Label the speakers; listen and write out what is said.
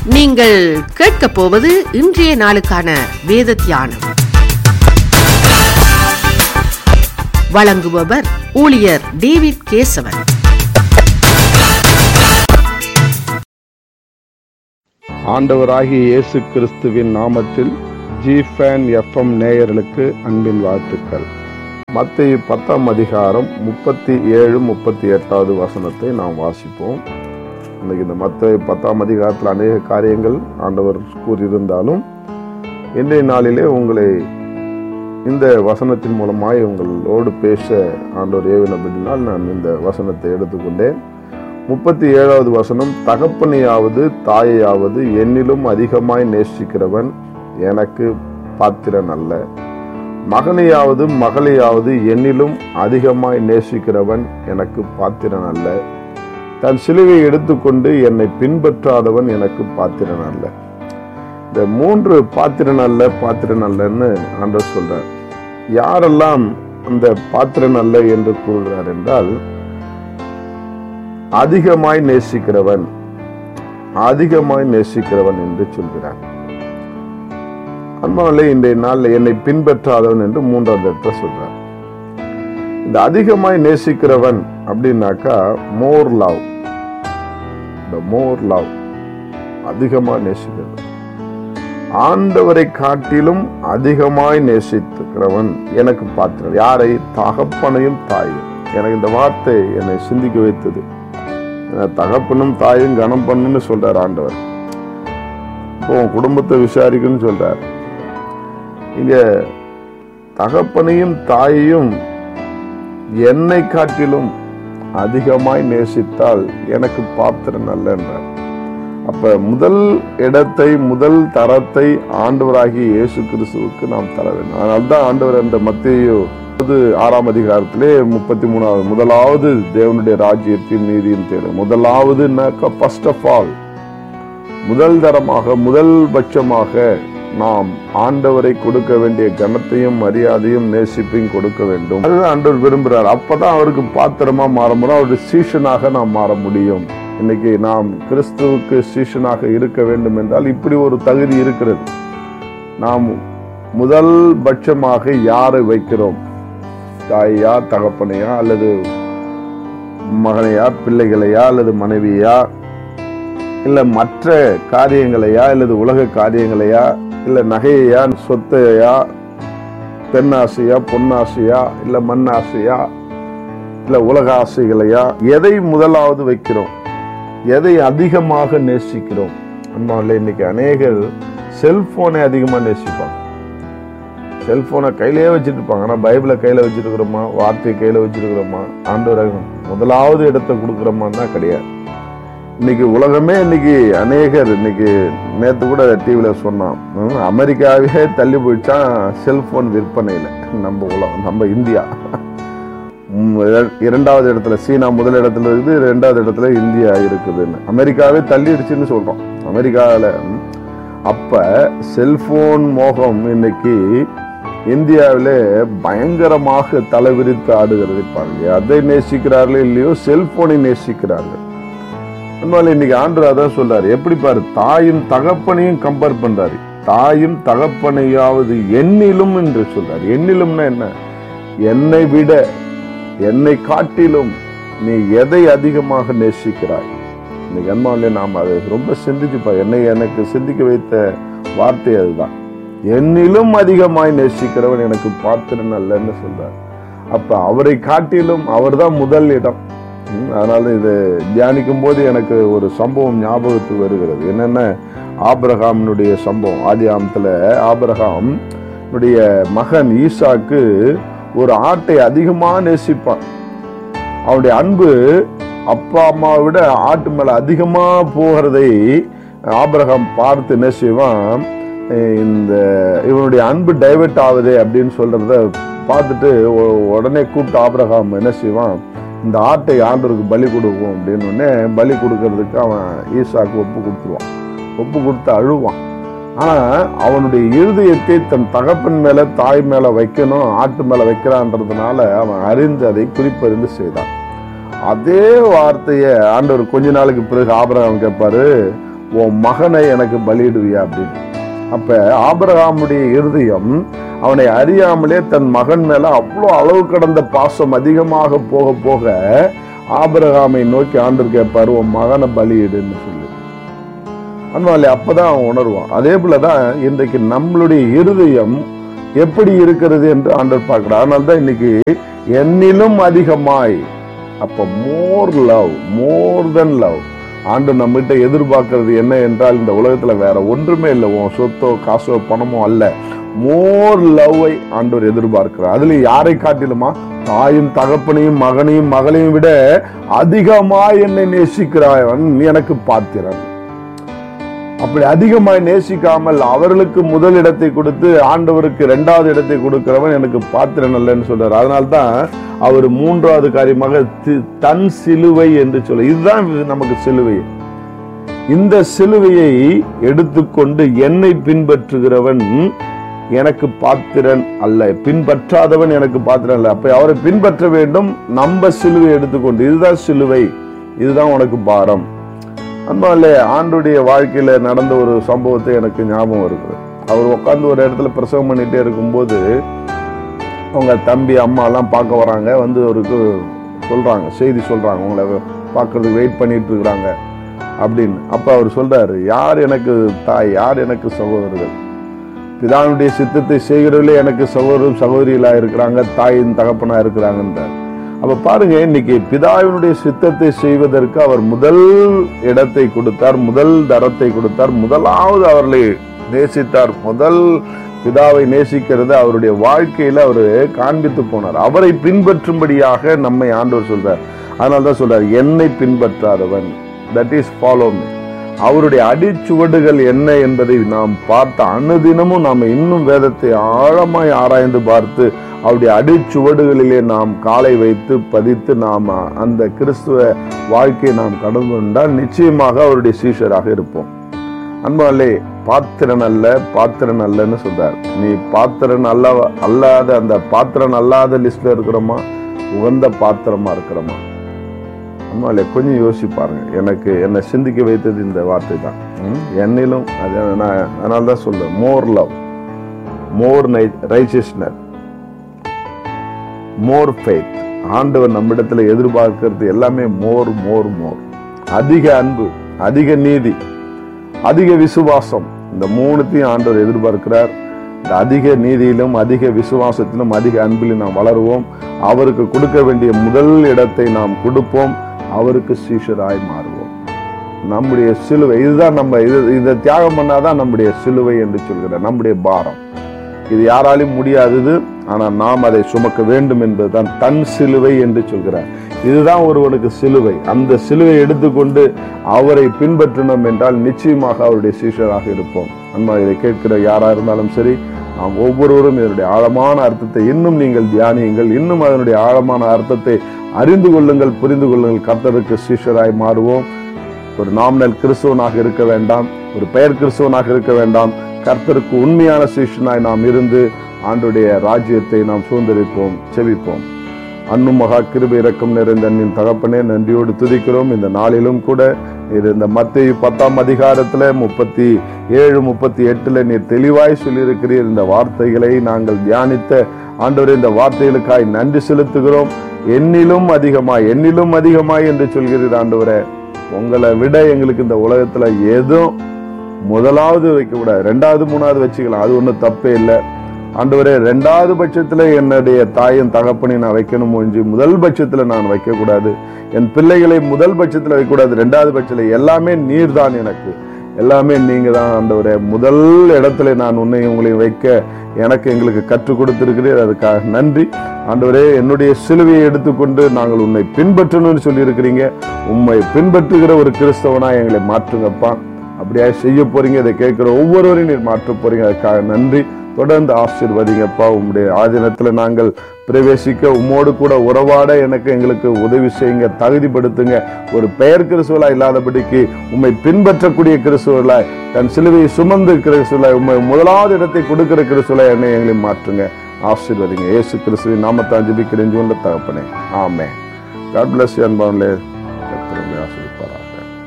Speaker 1: நீங்கள் கேட்கப் போவது இன்றைய நாளுக்கான வேத தியானம் வழங்குபவர் ஊழியர் டேவிட் கேசவன்
Speaker 2: ஆண்டவராகிய இயேசு கிறிஸ்துவின் நாமத்தில் ஜிஃபேன் எஃப்எம் நேயர்களுக்கு அன்பின் வாழ்த்துக்கள் மத்திய பத்தாம் அதிகாரம் முப்பத்தி ஏழு முப்பத்தி எட்டாவது வசனத்தை நாம் வாசிப்போம் இன்னைக்கு இந்த மத்திய பத்தாம் அதிகாரத்தில் அநேக காரியங்கள் ஆண்டவர் கூறியிருந்தாலும் இன்றைய நாளிலே உங்களை இந்த வசனத்தின் மூலமாய் உங்களோடு பேச ஆண்டவர் ஏவினபடினால் நான் இந்த வசனத்தை எடுத்துக்கொண்டேன் முப்பத்தி ஏழாவது வசனம் தகப்பனையாவது தாயையாவது என்னிலும் அதிகமாய் நேசிக்கிறவன் எனக்கு பாத்திரன் அல்ல மகனையாவது மகளையாவது என்னிலும் அதிகமாய் நேசிக்கிறவன் எனக்கு பாத்திரன் அல்ல தன் சிலுவை எடுத்துக்கொண்டு என்னை பின்பற்றாதவன் எனக்கு பாத்திரன் அல்ல இந்த மூன்று பாத்திரன் அல்ல பாத்திரன் அல்லன்னு ஆண்டவர் சொல்றார் யாரெல்லாம் அந்த பாத்திரன் அல்ல என்று கூறுகிறார் என்றால் அதிகமாய் நேசிக்கிறவன் அதிகமாய் நேசிக்கிறவன் என்று சொல்கிறார் அன்பாலே இன்றைய நாளில் என்னை பின்பற்றாதவன் என்று மூன்றாவது இடத்துல சொல்றார் இந்த அதிகமாய் நேசிக்கிறவன் அப்படின்னாக்கா மோர் லவ் இந்த மோர் லவ் அதிகமாய் நேசிக்கிறவன் ஆண்டவரை காட்டிலும் அதிகமாய் நேசித்துக்கிறவன் எனக்கு பாத்திரம் யாரை தகப்பனையும் தாயும் எனக்கு இந்த வார்த்தை என்னை சிந்திக்க வைத்தது தகப்பனும் தாயும் கனம் பண்ணுன்னு சொல்றார் ஆண்டவர் இப்போ உன் குடும்பத்தை விசாரிக்கணும்னு சொல்றார் இங்க தகப்பனையும் தாயையும் என்னை காட்டிலும் அதிகமாய் நேசித்தால் எனக்கு பாத்திரம் அல்ல என்றார் அப்ப முதல் இடத்தை முதல் தரத்தை ஆண்டவராகிய இயேசு கிறிஸ்துவுக்கு நாம் தர வேண்டும் அதனால்தான் ஆண்டவர் அந்த மத்தியோ ஆறாம் அதிகாரத்திலே முப்பத்தி மூணாவது முதலாவது தேவனுடைய ராஜ்யத்தின் நீதியின் தேவை முதலாவதுனாக்கா ஃபர்ஸ்ட் ஆஃப் ஆல் முதல் தரமாக முதல் பட்சமாக நாம் ஆண்டவரை கொடுக்க வேண்டிய கனத்தையும் மரியாதையும் நேசிப்பையும் கொடுக்க வேண்டும் அதுதான் ஆண்டவர் விரும்புகிறார் அப்பதான் அவருக்கு பாத்திரமா மாற முடியும் அவருடைய சீஷனாக நாம் மாற முடியும் இன்னைக்கு நாம் கிறிஸ்துவுக்கு சீஷனாக இருக்க வேண்டும் என்றால் இப்படி ஒரு தகுதி இருக்கிறது நாம் முதல் பட்சமாக யாரை வைக்கிறோம் தாயா தகப்பனையா அல்லது மகனையா பிள்ளைகளையா அல்லது மனைவியா இல்ல மற்ற காரியங்களையா அல்லது உலக காரியங்களையா இல்ல நகையையா சொத்தையா பெண்ணாசையா பொன்னாசையா இல்ல மண்ணாசையா இல்ல உலக ஆசைகளையா எதை முதலாவது வைக்கிறோம் எதை அதிகமாக நேசிக்கிறோம் அன்பாவில் இன்னைக்கு அநேகர் செல்போனை அதிகமாக நேசிப்பாங்க செல்போனை கையிலேயே வச்சுட்டு இருப்பாங்க ஆனால் பைபிளை கையில் வச்சுருக்கிறோமா வார்த்தையை கையில் வச்சுருக்கிறோமா ஆண்டவர் முதலாவது இடத்தை கொடுக்குறோமான்னா கிடையாது இன்னைக்கு உலகமே இன்னைக்கு அநேகர் இன்னைக்கு நேற்று கூட டிவியில் சொன்னான் அமெரிக்காவே தள்ளி போயிடுச்சான் செல்போன் விற்பனையில் நம்ம உலகம் நம்ம இந்தியா இரண்டாவது இடத்துல சீனா முதல் இடத்துல இருக்குது ரெண்டாவது இடத்துல இந்தியா இருக்குதுன்னு அமெரிக்காவே தள்ளிடுச்சுன்னு சொல்றோம் அமெரிக்காவில் அப்ப செல்போன் மோகம் இன்னைக்கு இந்தியாவிலே பயங்கரமாக தலைவிரித்து ஆடுகிறது பாருங்க அதை நேசிக்கிறார்களோ இல்லையோ செல்போனை நேசிக்கிறார்கள் அதனால இன்னைக்கு ஆண்டு அதான் சொல்றாரு எப்படி பாரு தாயும் தகப்பனையும் கம்பேர் பண்றாரு தாயும் தகப்பனையாவது எண்ணிலும் என்று சொல்றாரு எண்ணிலும்னா என்ன என்னை விட என்னை காட்டிலும் நீ எதை அதிகமாக நேசிக்கிறாய் இன்னைக்கு அன்பாவிலே நாம் அதை ரொம்ப சிந்திச்சுப்பா என்னை எனக்கு சிந்திக்க வைத்த வார்த்தை அதுதான் என்னிலும் அதிகமாய் நேசிக்கிறவன் எனக்கு பாத்திரன் அல்லன்னு சொல்றார் அப்ப அவரை காட்டிலும் அவர் தான் முதல் இடம் அதனால இது தியானிக்கும் போது எனக்கு ஒரு சம்பவம் ஞாபகத்துக்கு வருகிறது என்னென்ன ஆபிரகாமினுடைய சம்பவம் ஆதி ஆமத்துல ஆபிரகாம் மகன் ஈசாக்கு ஒரு ஆட்டை அதிகமாக நேசிப்பான் அவனுடைய அன்பு அப்பா அம்மாவை விட ஆட்டு மேல அதிகமா போகிறதை ஆபிரகாம் பார்த்து என்ன செய்வான் இந்த இவனுடைய அன்பு டைவெர்ட் ஆகுது அப்படின்னு சொல்றத பார்த்துட்டு உடனே கூப்பிட்டு ஆபிரகாம் என்ன செய்வான் இந்த ஆட்டை ஆண்டவருக்கு பலி கொடுக்கும் அப்படின்னு உடனே பலி கொடுக்கறதுக்கு அவன் ஈசாக்கு ஒப்பு கொடுத்துருவான் ஒப்பு கொடுத்து அழுவான் ஆனா அவனுடைய இருதயத்தை தன் தகப்பன் மேல தாய் மேல வைக்கணும் ஆட்டு மேல வைக்கிறான்றதுனால அவன் அறிந்து அதை குறிப்பறிந்து செய்தான் அதே வார்த்தையை ஆண்டவர் கொஞ்ச நாளுக்கு பிறகு ஆபரகம் கேட்பாரு உன் மகனை எனக்கு பலியிடுவியா அப்படின்னு அப்ப ஆபிரகாமுடைய இருதயம் அவனை அறியாமலே தன் மகன் மேல அவ்வளோ அளவு கடந்த பாசம் அதிகமாக போக போக ஆபிரகாமை நோக்கி ஆண்டு கேட்பாரு உன் மகனை பலியிடுன்னு சொல்லி அன்பாலே அப்பதான் அவன் உணர்வான் அதே போலதான் இன்றைக்கு நம்மளுடைய இருதயம் எப்படி இருக்கிறது என்று ஆண்டவர் பார்க்கிறார் அதனால தான் இன்னைக்கு என்னிலும் அதிகமாய் அப்ப மோர் லவ் மோர் தென் லவ் ஆண்டு நம்மகிட்ட எதிர்பார்க்கிறது என்ன என்றால் இந்த உலகத்துல வேற ஒன்றுமே இல்லை உன் சொத்தோ காசோ பணமோ அல்ல மோர் லவ்வை ஆண்டவர் எதிர்பார்க்கிறார் அதுல யாரை காட்டிலுமா தாயும் தகப்பனையும் மகனையும் மகளையும் விட அதிகமாய் என்னை நேசிக்கிறாயவன் எனக்கு பாத்திரன் அப்படி அதிகமாய் நேசிக்காமல் அவர்களுக்கு முதல் இடத்தை கொடுத்து ஆண்டவருக்கு இரண்டாவது இடத்தை கொடுக்கிறவன் எனக்கு பாத்திரம் அல்லன்னு சொல்றாரு அதனால்தான் அவர் மூன்றாவது காரியமாக தி- தன் சிலுவை என்று சொல்ல இதுதான் நமக்கு சிலுவை இந்த சிலுவையை எடுத்துக்கொண்டு என்னை பின்பற்றுகிறவன் எனக்கு பாத்திரன் அல்ல பின்பற்றாதவன் எனக்கு பாத்திரன் அல்ல அப்ப அவரை பின்பற்ற வேண்டும் நம்ம சிலுவை எடுத்துக்கொண்டு இதுதான் சிலுவை இதுதான் உனக்கு பாரம் அன்பாலே ஆண்டுடைய வாழ்க்கையில நடந்த ஒரு சம்பவத்தை எனக்கு ஞாபகம் இருக்குது அவர் உட்கார்ந்து ஒரு இடத்துல பிரசவம் பண்ணிட்டே இருக்கும்போது அவங்க தம்பி அம்மா எல்லாம் பார்க்க வராங்க வந்து அவருக்கு சொல்றாங்க செய்தி சொல்றாங்க உங்களை பார்க்கறதுக்கு வெயிட் பண்ணிட்டு இருக்கிறாங்க அப்படின்னு அப்ப அவர் சொல்றாரு யார் எனக்கு தாய் யார் எனக்கு சகோதரர்கள் பிதாவுடைய சித்தத்தை செய்கிறவர்களே எனக்கு சகோதரரும் சகோதரிகளா இருக்கிறாங்க தாயின் தகப்பனா இருக்கிறாங்கன்றார் அப்ப பாருங்க இன்னைக்கு பிதாவினுடைய சித்தத்தை செய்வதற்கு அவர் முதல் இடத்தை கொடுத்தார் முதல் தரத்தை கொடுத்தார் முதலாவது அவர்களை நேசித்தார் முதல் பிதாவை நேசிக்கிறது அவருடைய வாழ்க்கையில அவரு காண்பித்து போனார் அவரை பின்பற்றும்படியாக நம்மை ஆண்டவர் சொல்றார் அதனால்தான் சொல்றார் என்னை பின்பற்றாதவன் தட் இஸ் ஃபாலோ மீ அவருடைய அடிச்சுவடுகள் என்ன என்பதை நாம் பார்த்த அனுதினமும் நாம் இன்னும் வேதத்தை ஆழமாய் ஆராய்ந்து பார்த்து அவருடைய அடிச்சுவடுகளிலே நாம் காலை வைத்து பதித்து நாம் அந்த கிறிஸ்துவ வாழ்க்கையை நாம் கடந்து கொண்டால் நிச்சயமாக அவருடைய சீஷராக இருப்போம் அன்பாலே பாத்திரன் அல்ல பாத்திரன் அல்லன்னு சொல்றார் நீ பாத்திரன் அல்ல அல்லாத அந்த பாத்திரன் அல்லாத லிஸ்ட்ல இருக்கிறோமா உகந்த பாத்திரமா இருக்கிறோமா அம்மாலே கொஞ்சம் யோசிச்சு பாருங்க எனக்கு என்னை சிந்திக்க வைத்தது இந்த வார்த்தை தான் ம்? என்னிலும் அது நான் அதனால தான் சொல்றேன் more love more righteousness more faith ஆண்டவர் நம்மிடத்துல எதிர்பார்க்கிறது எல்லாமே மோர் மோர் மோர் அதிக அன்பு அதிக நீதி அதிக விசுவாசம் இந்த மூணுத்தையும் ஆண்டவர் எதிர்பார்க்கிறார் இந்த அதிக நீதியிலும் அதிக விசுவாசத்திலும் அதிக அன்பிலும் நாம் வளருவோம் அவருக்கு கொடுக்க வேண்டிய முதல் இடத்தை நாம் கொடுப்போம் அவருக்கு சீஷராய் மாறுவோம் நம்முடைய சிலுவை இதுதான் நம்ம இது இதை தியாகம் பண்ணாதான் நம்முடைய சிலுவை என்று சொல்கிறார் நம்முடைய பாரம் இது யாராலையும் முடியாதது ஆனால் நாம் அதை சுமக்க வேண்டும் என்பதுதான் தன் சிலுவை என்று சொல்கிறார் இதுதான் ஒருவனுக்கு சிலுவை அந்த சிலுவை எடுத்துக்கொண்டு அவரை பின்பற்றினோம் என்றால் நிச்சயமாக அவருடைய சீஷராக இருப்போம் அன்பா இதை கேட்கிற யாரா இருந்தாலும் சரி நாம் ஒவ்வொருவரும் இதனுடைய ஆழமான அர்த்தத்தை இன்னும் நீங்கள் தியானியுங்கள் இன்னும் அதனுடைய ஆழமான அர்த்தத்தை அறிந்து கொள்ளுங்கள் புரிந்து கொள்ளுங்கள் கர்த்தருக்கு சீஷராய் மாறுவோம் ஒரு நாமினல் கிறிஸ்துவனாக இருக்க வேண்டாம் ஒரு பெயர் கிறிஸ்துவனாக இருக்க வேண்டாம் கர்த்தருக்கு உண்மையான சீஷனாய் நாம் இருந்து ஆண்டுடைய ராஜ்யத்தை நாம் சுதந்திரிப்போம் செவிப்போம் அன்னும் மகா கிருபை இரக்கம் நிறைந்த அன்பின் தகப்பனே நன்றியோடு துதிக்கிறோம் இந்த நாளிலும் கூட இது இந்த மத்திய பத்தாம் அதிகாரத்துல முப்பத்தி ஏழு முப்பத்தி எட்டுல நீர் தெளிவாய் சொல்லியிருக்கிறீர் இந்த வார்த்தைகளை நாங்கள் தியானித்த ஆண்டவரே இந்த வார்த்தைகளுக்காய் நன்றி செலுத்துகிறோம் என்னிலும் அதிகமாய் என்னிலும் அதிகமாய் என்று சொல்கிறீர் ஆண்டவரே உங்களை விட எங்களுக்கு இந்த உலகத்துல எதுவும் முதலாவது வைக்க கூடாது ரெண்டாவது மூணாவது வச்சுக்கலாம் அது ஒன்றும் தப்பே இல்லை ஆண்டவரே ரெண்டாவது பட்சத்துல என்னுடைய தாயின் தகப்பனை நான் வைக்கணும் ஒழிஞ்சு முதல் பட்சத்துல நான் வைக்கக்கூடாது என் பிள்ளைகளை முதல் பட்சத்துல வைக்கக்கூடாது ரெண்டாவது பட்சத்துல எல்லாமே நீர் தான் எனக்கு எல்லாமே நீங்க தான் ஆண்டவரே முதல் இடத்துல நான் உன்னை உங்களையும் வைக்க எனக்கு எங்களுக்கு கற்றுக் கொடுத்திருக்கிறீர் அதுக்காக நன்றி ஆண்டவரே என்னுடைய சிலுவையை எடுத்துக்கொண்டு நாங்கள் உன்னை பின்பற்றணும்னு சொல்லியிருக்கிறீங்க உண்மை பின்பற்றுகிற ஒரு கிறிஸ்தவனா எங்களை மாற்றுங்கப்பா அப்படியா செய்ய போறீங்க இதை கேட்கிற ஒவ்வொருவரையும் நீர் மாற்ற போறீங்க அதுக்காக நன்றி தொடர்ந்து ஆசீர்வதிங்கப்பா உம்முடைய ஆதீனத்துல நாங்கள் பிரவேசிக்க உம்மோடு கூட உறவாட எனக்கு எங்களுக்கு உதவி செய்யுங்க தகுதிப்படுத்துங்க ஒரு பெயர் கிறிஸ்துவலா இல்லாதபடிக்கு உம்மை பின்பற்றக்கூடிய கிறிஸ்துவலாய் தன் சிலுவையை சுமந்து கிறிஸ்துவலாய் உண்மை முதலாவது இடத்தை கொடுக்கிற கிறிஸ்துவலாய் என்னை எங்களை மாற்றுங்க ஆசீர்வதிங்க இயேசு கிறிஸ்துவின் நாமத்தான் ஜெபிக்கிறேன் ஜீவன்ல தகப்பனே ஆமே காட் பிளஸ் அன்பான்லே கர்த்தர்